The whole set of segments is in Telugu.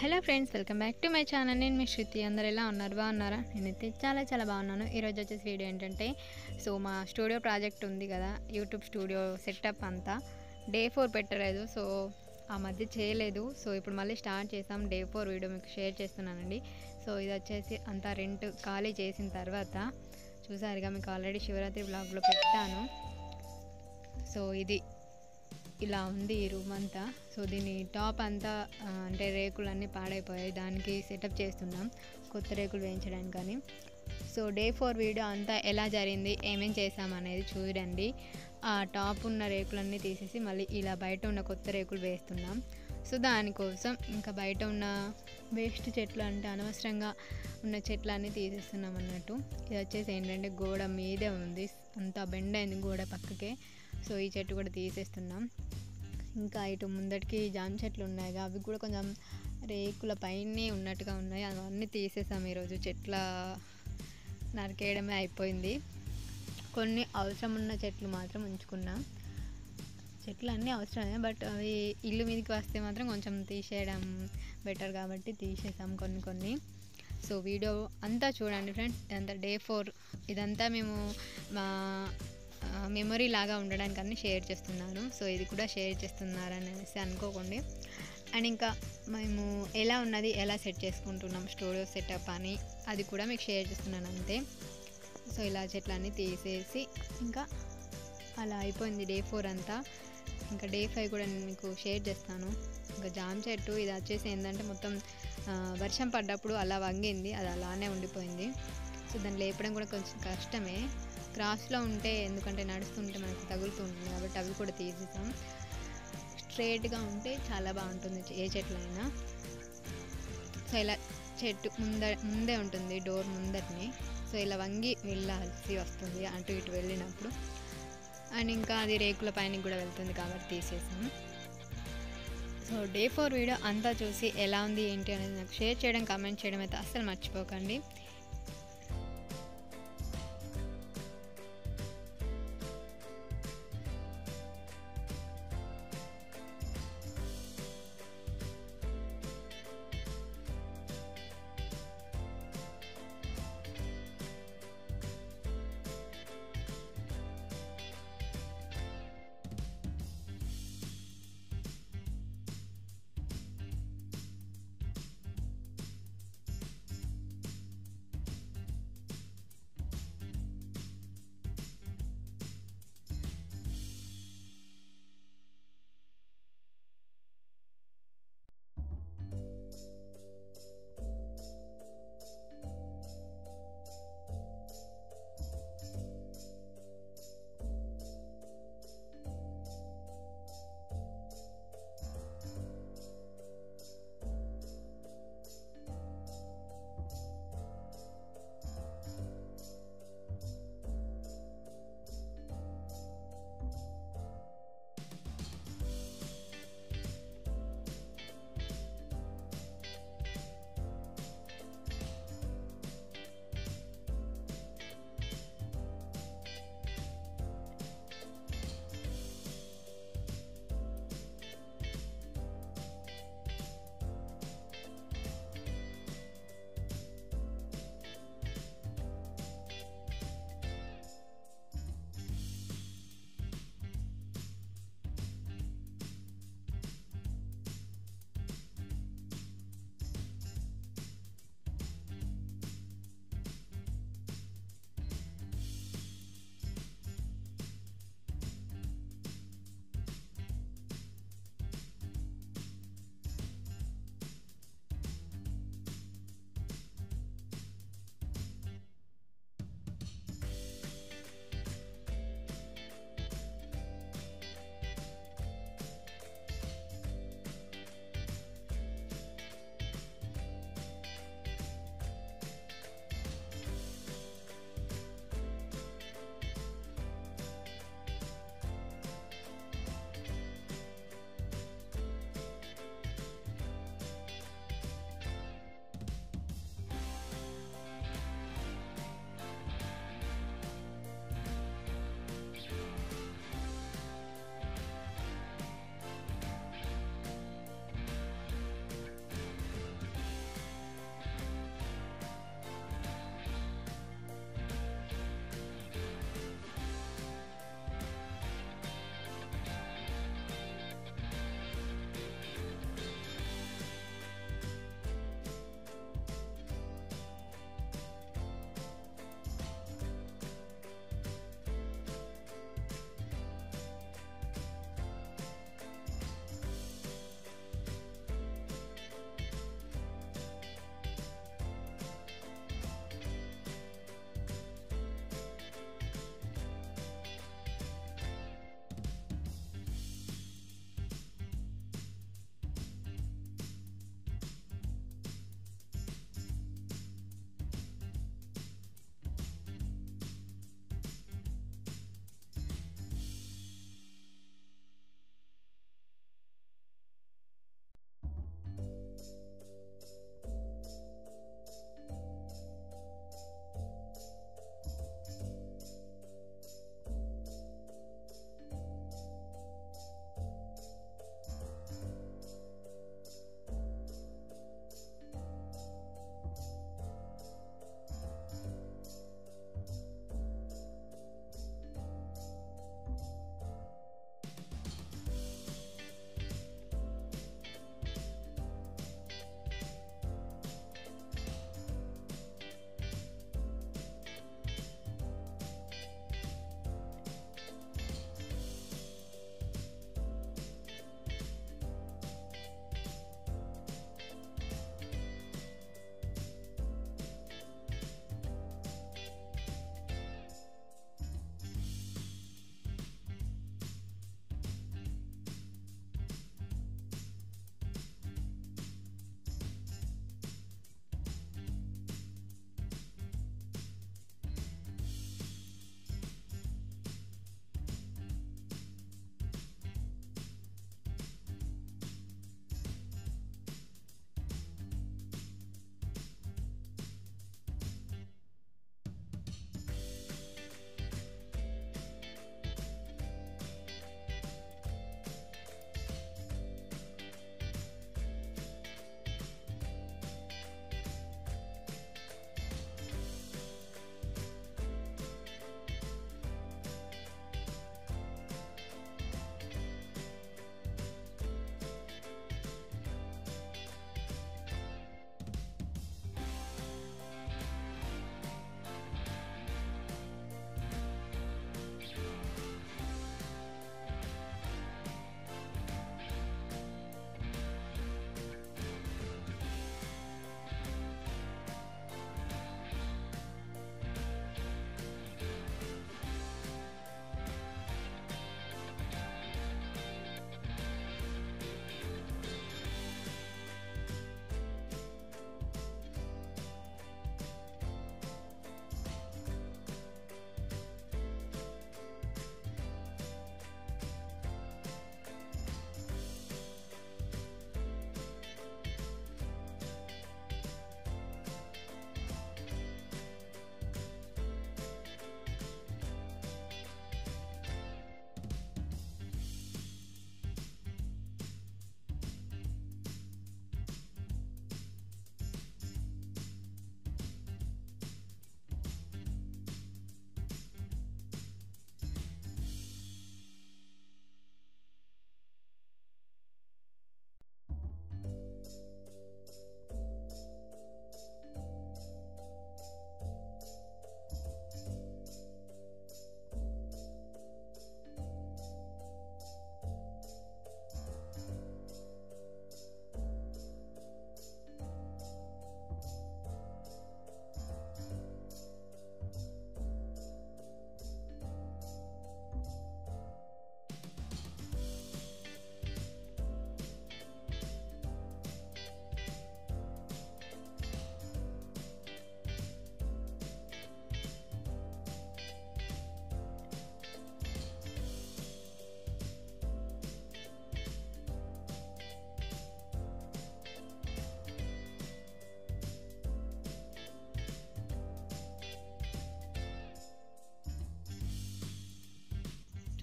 hello friends welcome back to my channel నేను మీ శృతి అందరు ఎలా ఉన్నారు బాగున్నారా నేనైతే చాలా చాలా బాగున్నాను ఈరోజు వచ్చేసి వీడియో ఏంటంటే సో మా స్టూడియో ప్రాజెక్ట్ ఉంది కదా యూట్యూబ్ స్టూడియో సెటప్ అంతా డే ఫోర్ పెట్టలేదు సో ఆ మధ్య చేయలేదు సో ఇప్పుడు మళ్ళీ స్టార్ట్ చేసాం డే ఫోర్ వీడియో మీకు షేర్ చేస్తున్నానండి సో ఇది వచ్చేసి అంతా రెంట్ ఖాళీ చేసిన తర్వాత చూసారుగా మీకు ఆల్రెడీ శివరాత్రి బ్లాగ్లో పెట్టాను సో ఇది ఇలా ఉంది ఈ రూమ్ అంతా సో దీని టాప్ అంతా ఆ, అంటే రేకులు అన్నీ పాడైపోయాయి దానికి సెటప్ చేస్తున్నాం కొత్త రేకులు వేయించడానికి కానీ సో డే ఫోర్ వీడియో అంతా ఎలా జరిగింది ఏమేం చేసాం అనేది చూడండి ఆ టాప్ ఉన్న రేకులన్నీ తీసేసి మళ్ళీ ఇలా బయట ఉన్న కొత్త రేకులు వేస్తున్నాం సో దానికోసం ఇంకా బయట ఉన్న వేస్ట్ చెట్లు అంటే అనవసరంగా ఉన్న చెట్లన్నీ తీసేస్తున్నాం అన్నట్టు ఇది వచ్చేసి ఏంటంటే గోడ మీదే ఉంది అంతా బెండ్ అయింది గోడ పక్కకే సో ఈ చెట్టు కూడా తీసేస్తున్నాం ఇంకా ఇటు ముందటికి జామ చెట్లు ఉన్నాయి అవి కూడా కొంచెం రేకుల పైనే ఉన్నట్టుగా ఉన్నాయి అవన్నీ తీసేసాం ఈరోజు చెట్ల నరికేయడమే అయిపోయింది కొన్ని అవసరం ఉన్న చెట్లు మాత్రం ఉంచుకున్నాం చెట్లు అన్నీ అవసరమే బట్ అవి ఇల్లు మీదకి వస్తే మాత్రం కొంచెం తీసేయడం బెటర్ కాబట్టి తీసేసాం కొన్ని కొన్ని సో వీడియో అంతా చూడండి ఫ్రెండ్స్ ఇదంతా డే ఫోర్ ఇదంతా మేము మా మెమొరీ లాగా ఉండడానికి అన్ని షేర్ చేస్తున్నాను సో ఇది కూడా షేర్ చేస్తున్నారనేసి అనుకోకండి అండ్ ఇంకా మేము ఎలా ఉన్నది ఎలా సెట్ చేసుకుంటున్నాం స్టూడియో సెటప్ అని అది కూడా మీకు షేర్ చేస్తున్నాను అంతే సో ఇలా చెట్లన్నీ తీసేసి ఇంకా అలా అయిపోయింది డే ఫోర్ అంతా ఇంకా డే ఫైవ్ కూడా నేను మీకు షేర్ చేస్తాను ఇంకా జామ చెట్టు ఇది వచ్చేసి ఏంటంటే మొత్తం ఆ, వర్షం పడ్డప్పుడు అలా వంగింది అది అలానే ఉండిపోయింది సో దాన్ని లేపడం కూడా కొంచెం కష్టమే క్రాస్లో ఉంటే ఎందుకంటే నడుస్తుంటే మనకు తగులుతూ ఉంటుంది కాబట్టి అవి కూడా తీసేసాం స్ట్రేట్గా ఉంటే చాలా బాగుంటుంది ఏ చెట్లైనా సో ఇలా చెట్టు ముంద ముందే ఉంటుంది డోర్ ముందటిని సో ఇలా వంగి వెళ్ళాల్సి వస్తుంది అటు ఇటు వెళ్ళినప్పుడు అండ్ ఇంకా అది రేకుల పైన కూడా వెళ్తుంది కాబట్టి తీసేసాం సో డే ఫోర్ వీడియో అంతా చూసి ఎలా ఉంది ఏంటి అనేది నాకు షేర్ చేయడం కామెంట్ చేయడం అయితే అస్సలు మర్చిపోకండి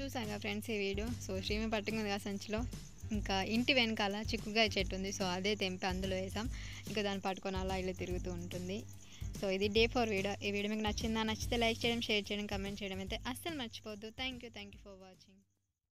చూసాగా ఫ్రెండ్స్ ఈ వీడియో సో శ్రీమి పట్టుకుంది కదా సంచిలో ఇంకా ఇంటి వెనకాల చిక్కుగా చెట్టు ఉంది సో అదే తెంపి అందులో వేసాం ఇంకా దాన్ని పట్టుకొని అలా ఇలా తిరుగుతూ ఉంటుంది సో ఇది డే ఫోర్ వీడియో ఈ వీడియో మీకు నచ్చిందా నచ్చితే లైక్ చేయడం షేర్ చేయడం కమెంట్ చేయడం అయితే అస్సలు మర్చిపోవద్దు thank you thank you for watching